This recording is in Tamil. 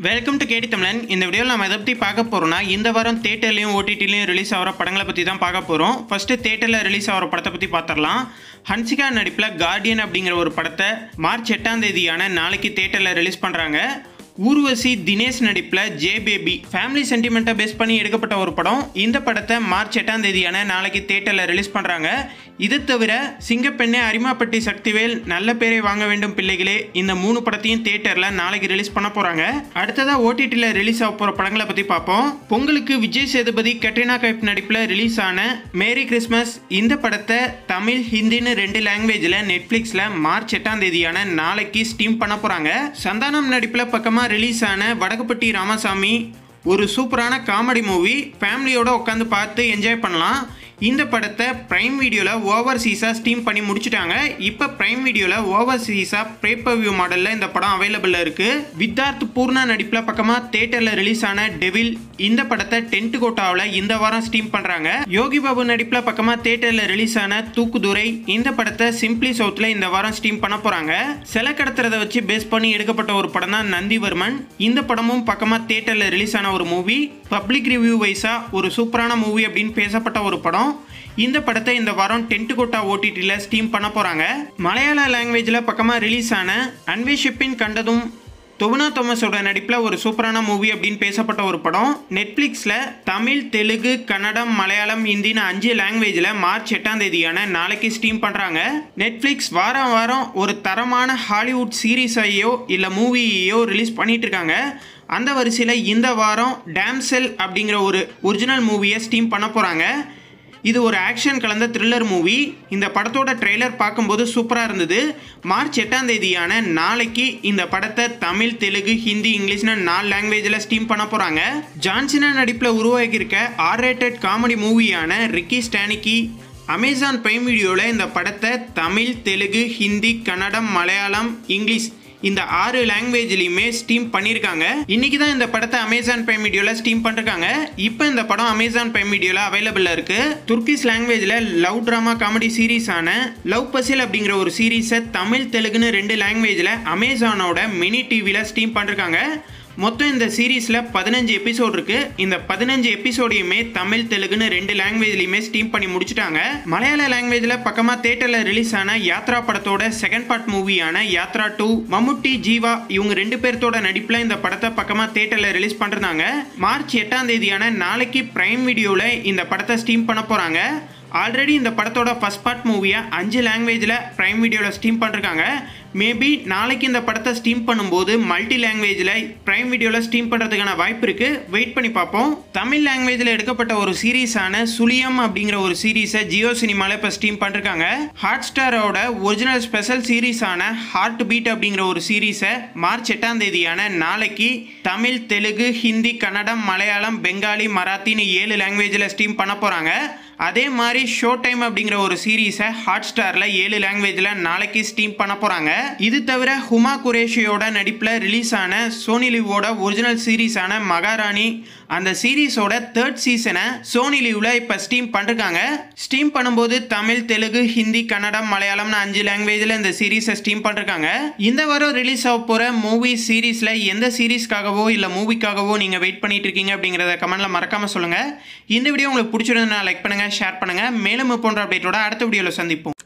வெல்கம் டு கேடி தமிழன் இந்த வீடியோவில் நம்ம எதை பற்றி பார்க்க போகிறோம்னா இந்த வாரம் தேட்டர்லையும் ஓடிடிலையும் ரிலீஸ் ஆகிற படங்களை பற்றி தான் பார்க்க போகிறோம் ஃபஸ்ட்டு தேட்டரில் ரிலீஸ் ஆகிற படத்தை பற்றி பார்த்துடலாம் ஹன்சிகா நடிப்பில் கார்டியன் அப்படிங்கிற ஒரு படத்தை மார்ச் எட்டாம் தேதியான நாளைக்கு தேட்டரில் ரிலீஸ் பண்ணுறாங்க ஊர்வசி தினேஷ் நடிப்பில் ஜே பேபி ஃபேமிலி சென்டிமெண்ட்டை பேஸ் பண்ணி எடுக்கப்பட்ட ஒரு படம் இந்த படத்தை மார்ச் எட்டாம் தேதியான நாளைக்கு தேட்டரில் ரிலீஸ் பண்ணுறாங்க இது தவிர சிங்கப்பெண்ணே அரிமாப்பட்டி சக்திவேல் நல்ல பேரை வாங்க வேண்டும் பிள்ளைகளே இந்த மூணு படத்தையும் தேட்டரில் நாளைக்கு ரிலீஸ் பண்ண போகிறாங்க அடுத்ததாக ஓடிடியில் ரிலீஸ் ஆக போகிற படங்களை பற்றி பார்ப்போம் பொங்கலுக்கு விஜய் சேதுபதி கட்ரினா கைப் நடிப்பில் ரிலீஸ் ஆன மேரி கிறிஸ்மஸ் இந்த படத்தை தமிழ் ஹிந்தின்னு ரெண்டு லாங்குவேஜில் நெட்ஃப்ளிக்ஸில் மார்ச் எட்டாம் தேதியான நாளைக்கு ஸ்டீம் பண்ண போகிறாங்க சந்தானம் நடிப்பில் பக்கமாக ரிலீஸ் ஆன வடகுப்பட்டி ராமசாமி ஒரு சூப்பரான காமெடி மூவி ஃபேமிலியோட உட்காந்து பார்த்து என்ஜாய் பண்ணலாம் இந்த படத்தை ப்ரைம் வீடியோவில் ஓவர் சீஸாக ஸ்டீம் பண்ணி முடிச்சிட்டாங்க இப்போ ப்ரைம் வீடியோவில் ஓவர் சீஸாக ப்ரேப்பர் வியூ மாடலில் இந்த படம் அவைலபிளாக இருக்குது வித்தார்த் பூர்ணா நடிப்பில் பக்கமாக தேட்டரில் ரிலீஸ் ஆன டெவில் இந்த படத்தை டென்ட் கோட்டாவில் இந்த வாரம் ஸ்டீம் பண்ணுறாங்க யோகி பாபு நடிப்பில் பக்கமாக தேட்டரில் ரிலீஸ் ஆன தூக்குதுரை இந்த படத்தை சிம்பிளி சவுத்தில் இந்த வாரம் ஸ்டீம் பண்ண போகிறாங்க சிலை கடத்துறதை வச்சு பேஸ் பண்ணி எடுக்கப்பட்ட ஒரு படம் தான் நந்திவர்மன் இந்த படமும் பக்கமாக தேட்டரில் ரிலீஸ் ஆன ஒரு மூவி பப்ளிக் ரிவ்யூ வைஸாக ஒரு சூப்பரான மூவி அப்படின்னு பேசப்பட்ட ஒரு படம் இந்த படத்தை இந்த வாரம் டென்ட் கோட்டா ஓடிடியில் ஸ்டீம் பண்ண போகிறாங்க மலையாள லாங்குவேஜில் பக்கமாக ரிலீஸ் ஆன அன்வேஷிப்பின் கண்டதும் தொகுனா தோமஸோட நடிப்பில் ஒரு சூப்பரான மூவி அப்படின்னு பேசப்பட்ட ஒரு படம் நெட்ஃப்ளிக்ஸில் தமிழ் தெலுங்கு கன்னடம் மலையாளம் ஹிந்தின்னு அஞ்சு லாங்குவேஜில் மார்ச் எட்டாம் தேதியான நாளைக்கு ஸ்டீம் பண்ணுறாங்க நெட்ஃப்ளிக்ஸ் வாரம் வாரம் ஒரு தரமான ஹாலிவுட் சீரீஸையோ இல்லை மூவியையோ ரிலீஸ் பண்ணிட்டு இருக்காங்க அந்த வரிசையில் இந்த வாரம் டேம்செல் அப்படிங்கிற ஒரு ஒரிஜினல் மூவியை ஸ்டீம் பண்ண போகிறாங்க இது ஒரு ஆக்ஷன் கலந்த த்ரில்லர் மூவி இந்த படத்தோட ட்ரெய்லர் பார்க்கும்போது சூப்பராக இருந்தது மார்ச் எட்டாம் தேதியான நாளைக்கு இந்த படத்தை தமிழ் தெலுங்கு ஹிந்தி இங்கிலீஷ்னு நாலு லாங்குவேஜில் ஸ்டீம் பண்ண போகிறாங்க ஜான்சினா நடிப்பில் உருவாகியிருக்க ஆர் ரேட்டட் காமெடி மூவியான ரிக்கி ஸ்டானிக்கி அமேசான் பிரைம் வீடியோவில் இந்த படத்தை தமிழ் தெலுங்கு ஹிந்தி கன்னடம் மலையாளம் இங்கிலீஷ் இந்த ஆறு லாங்குவேஜ்லையுமே ஸ்டீம் பண்ணியிருக்காங்க இன்னைக்கு தான் இந்த படத்தை அமேசான் பிரைம் வீடியோவில் ஸ்டீம் பண்ணிருக்காங்க இப்போ இந்த படம் அமேசான் பிரைம் வீடியோவில் அவைலபிளாக இருக்கு துர்க்கிஷ் லாங்குவேஜில் லவ் ட்ராமா காமெடி சீரீஸான லவ் பசில் அப்படிங்கிற ஒரு சீரீஸை தமிழ் தெலுங்குன்னு ரெண்டு லாங்குவேஜில் அமேசானோட மினி டிவியில் ஸ்டீம் பண்ணிருக்காங்க மொத்தம் இந்த சீரீஸில் பதினஞ்சு எபிசோட் இருக்கு இந்த பதினஞ்சு எபிசோடையுமே தமிழ் தெலுங்குன்னு ரெண்டு லாங்குவேஜ்லையுமே ஸ்டீம் பண்ணி முடிச்சிட்டாங்க மலையாள லாங்குவேஜில் பக்கமாக தேட்டரில் ரிலீஸ் ஆன யாத்ரா படத்தோட செகண்ட் பார்ட் மூவியான யாத்ரா டூ மம்முட்டி ஜீவா இவங்க ரெண்டு பேர்த்தோட நடிப்பில் இந்த படத்தை பக்கமாக தேட்டரில் ரிலீஸ் பண்ணிருந்தாங்க மார்ச் எட்டாம் தேதியான நாளைக்கு பிரைம் வீடியோவில் இந்த படத்தை ஸ்டீம் பண்ண போகிறாங்க ஆல்ரெடி இந்த படத்தோட ஃபஸ்ட் பார்ட் மூவியை அஞ்சு லாங்குவேஜில் ப்ரைம் வீடியோவில் ஸ்டீம் பண்ணிருக்காங்க மேபி நாளைக்கு இந்த படத்தை ஸ்டீம் பண்ணும்போது மல்டி லாங்குவேஜில் ப்ரைம் வீடியோவில் ஸ்டீம் பண்ணுறதுக்கான வாய்ப்பு இருக்குது வெயிட் பண்ணி பார்ப்போம் தமிழ் லாங்குவேஜில் எடுக்கப்பட்ட ஒரு சீரீஸான சுழியம் அப்படிங்கிற ஒரு சீரீஸை ஜியோ சினிமாவில் இப்போ ஸ்டீம் பண்ணிருக்காங்க ஹாட் ஸ்டாரோட ஒரிஜினல் ஸ்பெஷல் சீரீஸான ஹார்ட் பீட் அப்படிங்கிற ஒரு சீரீஸை மார்ச் எட்டாம் தேதியான நாளைக்கு தமிழ் தெலுங்கு ஹிந்தி கன்னடம் மலையாளம் பெங்காலி மராத்தின்னு ஏழு லாங்குவேஜில் ஸ்டீம் பண்ண போகிறாங்க அதே மாதிரி ஷோ டைம் அப்படிங்கிற ஒரு சீரீஸை ஹாட் ஸ்டாரில் ஏழு லாங்குவேஜில் நாளைக்கு ஸ்டீம் பண்ண போகிறாங்க இது தவிர ஹுமா குரேஷியோட நடிப்பில் ரிலீஸ் ஆன சோனி லிவோட ஒரிஜினல் சீரீஸான மகாராணி அந்த சீரீஸோட தேர்ட் சீசனை சோனி லிவ்ல இப்போ ஸ்டீம் பண்ணிருக்காங்க ஸ்டீம் பண்ணும்போது தமிழ் தெலுங்கு ஹிந்தி கன்னடம் மலையாளம்னு அஞ்சு லாங்குவேஜில் இந்த சீரீஸை ஸ்டீம் பண்ணிருக்காங்க இந்த வாரம் ரிலீஸ் ஆக போகிற மூவி சீரீஸில் எந்த சீரீஸ்க்காகவோ இல்லை மூவிக்காகவோ நீங்கள் வெயிட் பண்ணிட்டு இருக்கீங்க அப்படிங்கிறத கமெண்ட்டில் மறக்காமல் சொல்லுங்கள் இந்த வீடியோ உங்களுக்கு பிடிச்சிருந்தா லைக் பண்ணுங்கள் ஷேர் பண்ணுங்கள் மேலும் இது போன்ற அப்டேட்டோட அடுத்த வீடியோவில் சந்திப்போம்